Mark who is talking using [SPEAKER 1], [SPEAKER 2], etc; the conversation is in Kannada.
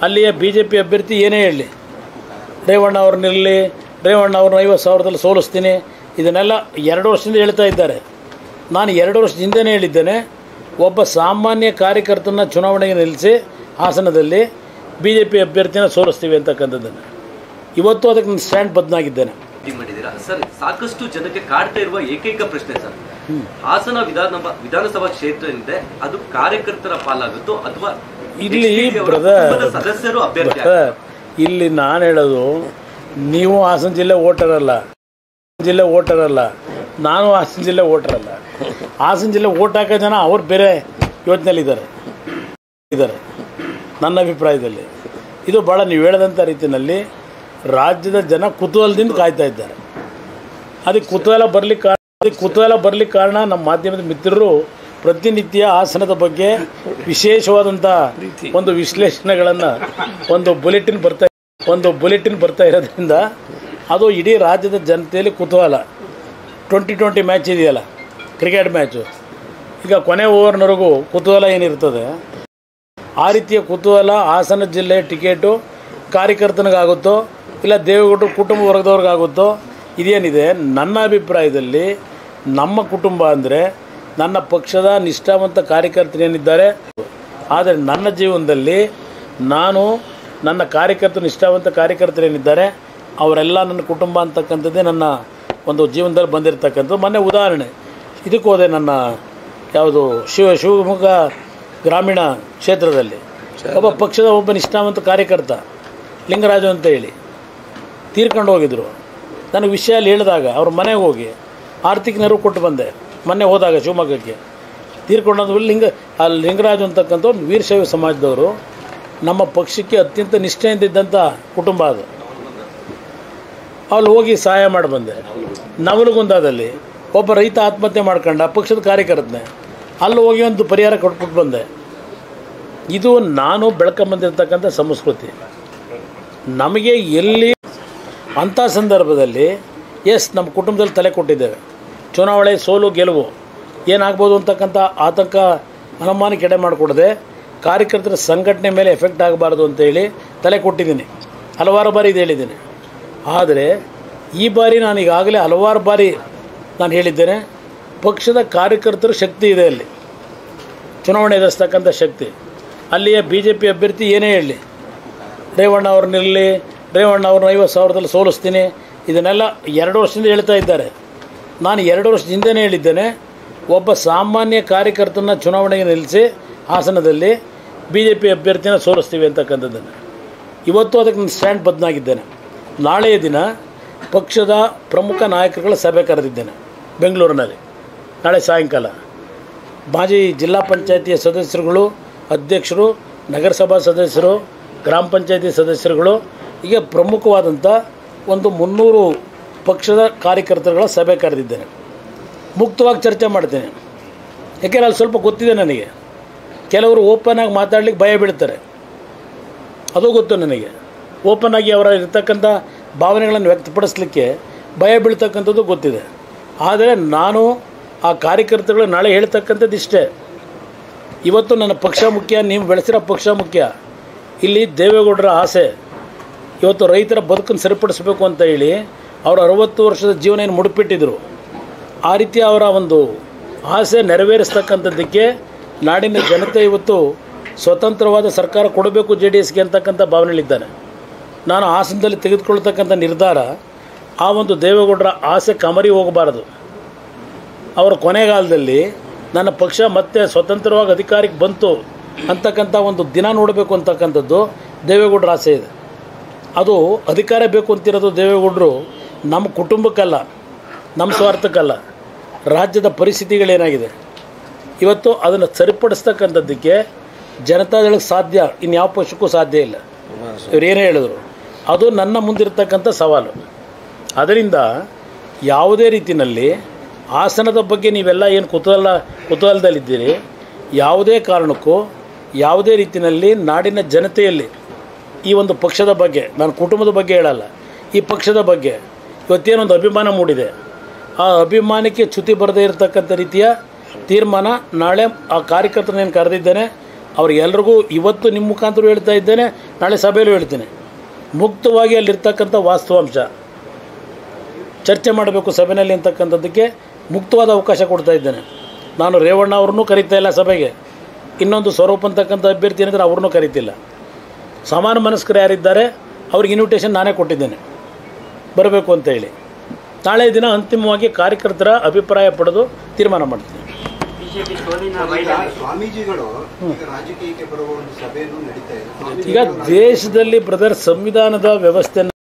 [SPEAKER 1] ಅಲ್ಲಿಯ ಬಿ ಜೆ ಪಿ ಅಭ್ಯರ್ಥಿ ಏನೇ ಹೇಳಲಿ ರೇವಣ್ಣ ಅವ್ರನ್ನಿರಲಿ ರೇವಣ್ಣ ಅವ್ರನ್ನ ಐವತ್ತು ಸಾವಿರದಲ್ಲಿ ಸೋಲಿಸ್ತೀನಿ ಇದನ್ನೆಲ್ಲ ಎರಡು ವರ್ಷದಿಂದ ಹೇಳ್ತಾ ಇದ್ದಾರೆ ನಾನು ಎರಡು ವರ್ಷದ ಹಿಂದೆನೇ ಹೇಳಿದ್ದೇನೆ ಒಬ್ಬ ಸಾಮಾನ್ಯ ಕಾರ್ಯಕರ್ತನ ಚುನಾವಣೆಗೆ ನಿಲ್ಲಿಸಿ ಹಾಸನದಲ್ಲಿ ಬಿ ಜೆ ಪಿ ಅಭ್ಯರ್ಥಿನ ಸೋಲಿಸ್ತೀವಿ ಅಂತಕ್ಕಂಥದ್ದನ್ನು ಇವತ್ತು ಅದಕ್ಕೆ ನಾನು ಸ್ಟ್ಯಾಂಡ್ ಬದಲಾಗಿದ್ದೇನೆ
[SPEAKER 2] ಇದು ಮಾಡಿದ್ದೀರಾ ಸರ್ ಸಾಕಷ್ಟು ಜನಕ್ಕೆ ಕಾಡ್ತಾ ಇರುವ ಏಕೈಕ ಪ್ರಶ್ನೆ ಸರ್ ಹಾಸನ ವಿಧಾನ ವಿಧಾನಸಭಾ ಕ್ಷೇತ್ರ ಏನಿದೆ ಅದು ಕಾರ್ಯಕರ್ತರ ಪಾಲಾಗುತ್ತೋ ಅಥವಾ
[SPEAKER 1] ಇಲ್ಲಿ
[SPEAKER 2] HDD ಅವರ
[SPEAKER 1] brother,
[SPEAKER 2] ಕುಟುಂಬದ ಸದಸ್ಯರು ಅಭ್ಯರ್ಥಿ
[SPEAKER 1] ಸರ್ ಇಲ್ಲಿ ನಾನು ಹೇಳೋದು ನೀವು ಹಾಸನ ಜಿಲ್ಲೆ ವೋಟರ್ ಅಲ್ಲ ಜಿಲ್ಲೆ ವೋಟರ್ ಅಲ್ಲ ನಾನು ಹಾಸನ ಜಿಲ್ಲೆ ವೋಟರ್ ಅಲ್ಲ ಹಾಸನ ಜಿಲ್ಲೆ ವೋಟ್ ಹಾಕೋ ಜನ ಅವ್ರು ಬೇರೆ ಯೋಚನೆಯಲ್ಲಿದ್ದಾರೆ ಇದ್ದಾರೆ ನನ್ನ ಅಭಿಪ್ರಾಯದಲ್ಲಿ ಇದು ಭಾಳ ನೀವು ಹೇಳದಂಥ ರೀತಿಯಲ್ಲಿ ರಾಜ್ಯದ ಜನ ಕುತೂಹಲದಿಂದ ಕಾಯ್ತಾ ಇದ್ದಾರೆ ಅದಕ್ಕೆ ಕುತೂಹಲ ಬರ್ಲಿಕ್ಕೆ ಕಾರಣ ಅದಕ್ಕೆ ಕುತೂಹಲ ಬರ್ಲಿಕ್ಕೆ ಕಾರಣ ನಮ್ಮ ಮಾಧ್ಯಮದ ಮಿತ್ರರು ಪ್ರತಿನಿತ್ಯ ಹಾಸನದ ಬಗ್ಗೆ ವಿಶೇಷವಾದಂಥ ಒಂದು ವಿಶ್ಲೇಷಣೆಗಳನ್ನು ಒಂದು ಬುಲೆಟಿನ್ ಬರ್ತಾ ಒಂದು ಬುಲೆಟಿನ್ ಬರ್ತಾ ಇರೋದ್ರಿಂದ ಅದು ಇಡೀ ರಾಜ್ಯದ ಜನತೆಯಲ್ಲಿ ಕುತೂಹಲ ಟ್ವೆಂಟಿ ಟ್ವೆಂಟಿ ಮ್ಯಾಚ್ ಇದೆಯಲ್ಲ ಕ್ರಿಕೆಟ್ ಮ್ಯಾಚು ಈಗ ಕೊನೆ ಓವರ್ನವರೆಗೂ ಕುತೂಹಲ ಏನಿರ್ತದೆ ಆ ರೀತಿಯ ಕುತೂಹಲ ಹಾಸನ ಜಿಲ್ಲೆ ಟಿಕೆಟು ಕಾರ್ಯಕರ್ತನಿಗಾಗುತ್ತೋ ಇಲ್ಲ ದೇವೇಗೌಡರು ಕುಟುಂಬ ವರ್ಗದವ್ರಿಗಾಗುತ್ತೋ ಇದೇನಿದೆ ನನ್ನ ಅಭಿಪ್ರಾಯದಲ್ಲಿ ನಮ್ಮ ಕುಟುಂಬ ಅಂದರೆ ನನ್ನ ಪಕ್ಷದ ನಿಷ್ಠಾವಂತ ಕಾರ್ಯಕರ್ತರೇನಿದ್ದಾರೆ ಆದರೆ ನನ್ನ ಜೀವನದಲ್ಲಿ ನಾನು ನನ್ನ ಕಾರ್ಯಕರ್ತರು ನಿಷ್ಠಾವಂತ ಕಾರ್ಯಕರ್ತರೇನಿದ್ದಾರೆ ಅವರೆಲ್ಲ ನನ್ನ ಕುಟುಂಬ ಅಂತಕ್ಕಂಥದ್ದೇ ನನ್ನ ಒಂದು ಜೀವನದಲ್ಲಿ ಬಂದಿರತಕ್ಕಂಥದ್ದು ಮೊನ್ನೆ ಉದಾಹರಣೆ ಇದಕ್ಕೆ ಹೋದೆ ನನ್ನ ಯಾವುದು ಶಿವ ಶಿವಮೊಗ್ಗ ಗ್ರಾಮೀಣ ಕ್ಷೇತ್ರದಲ್ಲಿ ಒಬ್ಬ ಪಕ್ಷದ ಒಬ್ಬ ನಿಷ್ಠಾವಂತ ಕಾರ್ಯಕರ್ತ ಲಿಂಗರಾಜು ಅಂತ ಹೇಳಿ ತೀರ್ಕೊಂಡು ಹೋಗಿದ್ರು ನನಗೆ ವಿಷಯ ಅಲ್ಲಿ ಹೇಳಿದಾಗ ಅವ್ರ ಮನೆಗೆ ಹೋಗಿ ಆರ್ಥಿಕ ನೆರವು ಕೊಟ್ಟು ಬಂದೆ ಮೊನ್ನೆ ಹೋದಾಗ ಶಿವಮೊಗ್ಗಕ್ಕೆ ತೀರ್ಕೊಂಡಾದ್ಮೇಲೆ ಲಿಂಗ ಆ ಲಿಂಗರಾಜು ಅಂತಕ್ಕಂಥ ಒಂದು ವೀರಶೈವ ಸಮಾಜದವರು ನಮ್ಮ ಪಕ್ಷಕ್ಕೆ ಅತ್ಯಂತ ನಿಷ್ಠೆಯಿಂದ ಇದ್ದಂಥ ಕುಟುಂಬ ಅದು ಅಲ್ಲಿ ಹೋಗಿ ಸಹಾಯ ಮಾಡಿ ಬಂದೆ ನವಲಗುಂದದಲ್ಲಿ ಒಬ್ಬ ರೈತ ಆತ್ಮಹತ್ಯೆ ಮಾಡ್ಕೊಂಡ ಪಕ್ಷದ ಕಾರ್ಯಕರ್ತನೆ ಅಲ್ಲಿ ಹೋಗಿ ಒಂದು ಪರಿಹಾರ ಕೊಟ್ಬಿಟ್ಟು ಬಂದೆ ಇದು ನಾನು ಬೆಳ್ಕೊಂಬಂದಿರ್ತಕ್ಕಂಥ ಸಂಸ್ಕೃತಿ ನಮಗೆ ಎಲ್ಲಿ ಅಂಥ ಸಂದರ್ಭದಲ್ಲಿ ಎಸ್ ನಮ್ಮ ಕುಟುಂಬದಲ್ಲಿ ತಲೆ ಕೊಟ್ಟಿದ್ದೇವೆ ಚುನಾವಣೆ ಸೋಲು ಗೆಲುವು ಏನಾಗ್ಬೋದು ಅಂತಕ್ಕಂಥ ಆತಂಕ ಅನುಮಾನಕ್ಕೆ ಎಡೆ ಮಾಡಿಕೊಡದೆ ಕಾರ್ಯಕರ್ತರ ಸಂಘಟನೆ ಮೇಲೆ ಎಫೆಕ್ಟ್ ಆಗಬಾರ್ದು ಅಂತೇಳಿ ತಲೆ ಕೊಟ್ಟಿದ್ದೀನಿ ಹಲವಾರು ಬಾರಿ ಇದು ಹೇಳಿದ್ದೀನಿ ಆದರೆ ಈ ಬಾರಿ ನಾನು ಈಗಾಗಲೇ ಹಲವಾರು ಬಾರಿ ನಾನು ಹೇಳಿದ್ದೇನೆ ಪಕ್ಷದ ಕಾರ್ಯಕರ್ತರ ಶಕ್ತಿ ಇದೆ ಅಲ್ಲಿ ಚುನಾವಣೆ ಎದುರಿಸ್ತಕ್ಕಂಥ ಶಕ್ತಿ ಅಲ್ಲಿಯ ಬಿ ಜೆ ಪಿ ಅಭ್ಯರ್ಥಿ ಏನೇ ಹೇಳಲಿ ರೇವಣ್ಣ ಅವ್ರನ್ನಿರಲಿ ರೇವಣ್ಣ ಅವ್ರನ್ನ ಐವತ್ತು ಸಾವಿರದಲ್ಲಿ ಸೋಲಿಸ್ತೀನಿ ಇದನ್ನೆಲ್ಲ ಎರಡು ವರ್ಷದಿಂದ ಹೇಳ್ತಾ ಇದ್ದಾರೆ ನಾನು ಎರಡು ವರ್ಷದ ಹಿಂದೆನೇ ಹೇಳಿದ್ದೇನೆ ಒಬ್ಬ ಸಾಮಾನ್ಯ ಕಾರ್ಯಕರ್ತನ ಚುನಾವಣೆಗೆ ನಿಲ್ಲಿಸಿ ಹಾಸನದಲ್ಲಿ ಬಿ ಜೆ ಪಿ ಅಭ್ಯರ್ಥಿನ ಸೋಲಿಸ್ತೀವಿ ಅಂತಕ್ಕಂಥದ್ದನ್ನು ಇವತ್ತು ಅದಕ್ಕೆ ನಾನು ಸ್ಟ್ಯಾಂಡ್ ಬದಲಾಗಿದ್ದೇನೆ ನಾಳೆಯ ದಿನ ಪಕ್ಷದ ಪ್ರಮುಖ ನಾಯಕರುಗಳ ಸಭೆ ಕರೆದಿದ್ದೇನೆ ಬೆಂಗಳೂರಿನಲ್ಲಿ ನಾಳೆ ಸಾಯಂಕಾಲ ಮಾಜಿ ಜಿಲ್ಲಾ ಪಂಚಾಯತಿಯ ಸದಸ್ಯರುಗಳು ಅಧ್ಯಕ್ಷರು ನಗರಸಭಾ ಸದಸ್ಯರು ಗ್ರಾಮ ಪಂಚಾಯತಿ ಸದಸ್ಯರುಗಳು ಹೀಗೆ ಪ್ರಮುಖವಾದಂಥ ಒಂದು ಮುನ್ನೂರು ಪಕ್ಷದ ಕಾರ್ಯಕರ್ತರುಗಳ ಸಭೆ ಕರೆದಿದ್ದೇನೆ ಮುಕ್ತವಾಗಿ ಚರ್ಚೆ ಮಾಡ್ತೇನೆ ಯಾಕೆಂದರೆ ಅಲ್ಲಿ ಸ್ವಲ್ಪ ಗೊತ್ತಿದೆ ನನಗೆ ಕೆಲವರು ಓಪನ್ ಆಗಿ ಮಾತಾಡ್ಲಿಕ್ಕೆ ಭಯ ಬೀಳ್ತಾರೆ ಅದು ಗೊತ್ತು ನನಗೆ ಓಪನ್ ಆಗಿ ಅವರ ಇರ್ತಕ್ಕಂಥ ಭಾವನೆಗಳನ್ನು ವ್ಯಕ್ತಪಡಿಸಲಿಕ್ಕೆ ಭಯ ಬೀಳ್ತಕ್ಕಂಥದ್ದು ಗೊತ್ತಿದೆ ಆದರೆ ನಾನು ಆ ಕಾರ್ಯಕರ್ತರುಗಳು ನಾಳೆ ಹೇಳ್ತಕ್ಕಂಥದ್ದು ಇಷ್ಟೇ ಇವತ್ತು ನನ್ನ ಪಕ್ಷ ಮುಖ್ಯ ನೀವು ಬೆಳೆಸಿರೋ ಪಕ್ಷ ಮುಖ್ಯ ಇಲ್ಲಿ ದೇವೇಗೌಡರ ಆಸೆ ಇವತ್ತು ರೈತರ ಬದುಕನ್ನು ಸರಿಪಡಿಸಬೇಕು ಅಂತ ಹೇಳಿ ಅವರು ಅರವತ್ತು ವರ್ಷದ ಜೀವನ ಏನು ಮುಡುಪಿಟ್ಟಿದ್ರು ಆ ರೀತಿ ಅವರ ಒಂದು ಆಸೆ ನೆರವೇರಿಸ್ತಕ್ಕಂಥದ್ದಕ್ಕೆ ನಾಡಿನ ಜನತೆ ಇವತ್ತು ಸ್ವತಂತ್ರವಾದ ಸರ್ಕಾರ ಕೊಡಬೇಕು ಜೆ ಡಿ ಎಸ್ಗೆ ಅಂತಕ್ಕಂಥ ಭಾವನೆಯಲ್ಲಿದ್ದಾನೆ ನಾನು ಹಾಸನದಲ್ಲಿ ತೆಗೆದುಕೊಳ್ತಕ್ಕಂಥ ನಿರ್ಧಾರ ಆ ಒಂದು ದೇವೇಗೌಡರ ಆಸೆ ಕಮರಿ ಹೋಗಬಾರದು ಅವರ ಕೊನೆಗಾಲದಲ್ಲಿ ನನ್ನ ಪಕ್ಷ ಮತ್ತೆ ಸ್ವತಂತ್ರವಾಗಿ ಅಧಿಕಾರಕ್ಕೆ ಬಂತು ಅಂತಕ್ಕಂಥ ಒಂದು ದಿನ ನೋಡಬೇಕು ಅಂತಕ್ಕಂಥದ್ದು ದೇವೇಗೌಡರ ಆಸೆ ಇದೆ ಅದು ಅಧಿಕಾರ ಬೇಕು ಅಂತಿರೋದು ದೇವೇಗೌಡರು ನಮ್ಮ ಕುಟುಂಬಕ್ಕಲ್ಲ ನಮ್ಮ ಸ್ವಾರ್ಥಕ್ಕಲ್ಲ ರಾಜ್ಯದ ಪರಿಸ್ಥಿತಿಗಳೇನಾಗಿದೆ ಇವತ್ತು ಅದನ್ನು ಸರಿಪಡಿಸ್ತಕ್ಕಂಥದ್ದಕ್ಕೆ ಜನತಾದಳಕ್ಕೆ ಸಾಧ್ಯ ಇನ್ಯಾವ ಪಕ್ಷಕ್ಕೂ ಸಾಧ್ಯ ಇಲ್ಲ ಇವ್ರು ಏನೇ ಹೇಳಿದ್ರು ಅದು ನನ್ನ ಮುಂದಿರ್ತಕ್ಕಂಥ ಸವಾಲು ಅದರಿಂದ ಯಾವುದೇ ರೀತಿಯಲ್ಲಿ ಆಸನದ ಬಗ್ಗೆ ನೀವೆಲ್ಲ ಏನು ಕುತೂಹಲ ಕುತೂಹಲದಲ್ಲಿದ್ದೀರಿ ಯಾವುದೇ ಕಾರಣಕ್ಕೂ ಯಾವುದೇ ರೀತಿಯಲ್ಲಿ ನಾಡಿನ ಜನತೆಯಲ್ಲಿ ಈ ಒಂದು ಪಕ್ಷದ ಬಗ್ಗೆ ನಾನು ಕುಟುಂಬದ ಬಗ್ಗೆ ಹೇಳಲ್ಲ ಈ ಪಕ್ಷದ ಬಗ್ಗೆ ಇವತ್ತೇನೊಂದು ಅಭಿಮಾನ ಮೂಡಿದೆ ಆ ಅಭಿಮಾನಕ್ಕೆ ಚ್ಯುತಿ ಬರದೇ ಇರತಕ್ಕಂಥ ರೀತಿಯ ತೀರ್ಮಾನ ನಾಳೆ ಆ ಕಾರ್ಯಕರ್ತನೇನು ಕರೆದಿದ್ದೇನೆ ಅವ್ರಿಗೆಲ್ರಿಗೂ ಇವತ್ತು ನಿಮ್ಮ ಮುಖಾಂತರ ಹೇಳ್ತಾ ಇದ್ದೇನೆ ನಾಳೆ ಸಭೆಯಲ್ಲೂ ಹೇಳ್ತೀನಿ ಮುಕ್ತವಾಗಿ ಅಲ್ಲಿರ್ತಕ್ಕಂಥ ವಾಸ್ತವಾಂಶ ಚರ್ಚೆ ಮಾಡಬೇಕು ಸಭೆಯಲ್ಲಿ ಅಂತಕ್ಕಂಥದ್ದಕ್ಕೆ ಮುಕ್ತವಾದ ಅವಕಾಶ ಕೊಡ್ತಾ ಇದ್ದೇನೆ ನಾನು ರೇವಣ್ಣ ಅವ್ರನ್ನೂ ಕರೀತಾ ಇಲ್ಲ ಸಭೆಗೆ ಇನ್ನೊಂದು ಸ್ವರೂಪ್ ಅಂತಕ್ಕಂಥ ಅಭ್ಯರ್ಥಿ ಏನಿದ್ರೆ ಅವ್ರನ್ನೂ ಕರೀತಿಲ್ಲ ಸಮಾನ ಮನಸ್ಕರು ಯಾರಿದ್ದಾರೆ ಅವ್ರಿಗೆ ಇನ್ವಿಟೇಷನ್ ನಾನೇ ಕೊಟ್ಟಿದ್ದೇನೆ ಬರಬೇಕು ಅಂತ ಹೇಳಿ ನಾಳೆ ದಿನ ಅಂತಿಮವಾಗಿ ಕಾರ್ಯಕರ್ತರ ಅಭಿಪ್ರಾಯ ಪಡೆದು ತೀರ್ಮಾನ ಮಾಡ್ತೀನಿ
[SPEAKER 3] ಬಿಜೆಪಿ ಸೋಲಿನ
[SPEAKER 4] ಈಗ
[SPEAKER 3] ಮೈದಾನ
[SPEAKER 4] ಸ್ವಾಮೀಜಿಗಳು ಈಗ ರಾಜಕೀಯಕ್ಕೆ ಬರುವ ಒಂದು ಸಭೆಯನ್ನು ನಡೀತಾ ಇದೆ
[SPEAKER 1] ಈಗ ದೇಶದಲ್ಲಿ ಬ್ರದರ್ ಸಂವಿಧಾನದ ವ್ಯವಸ್ಥೆ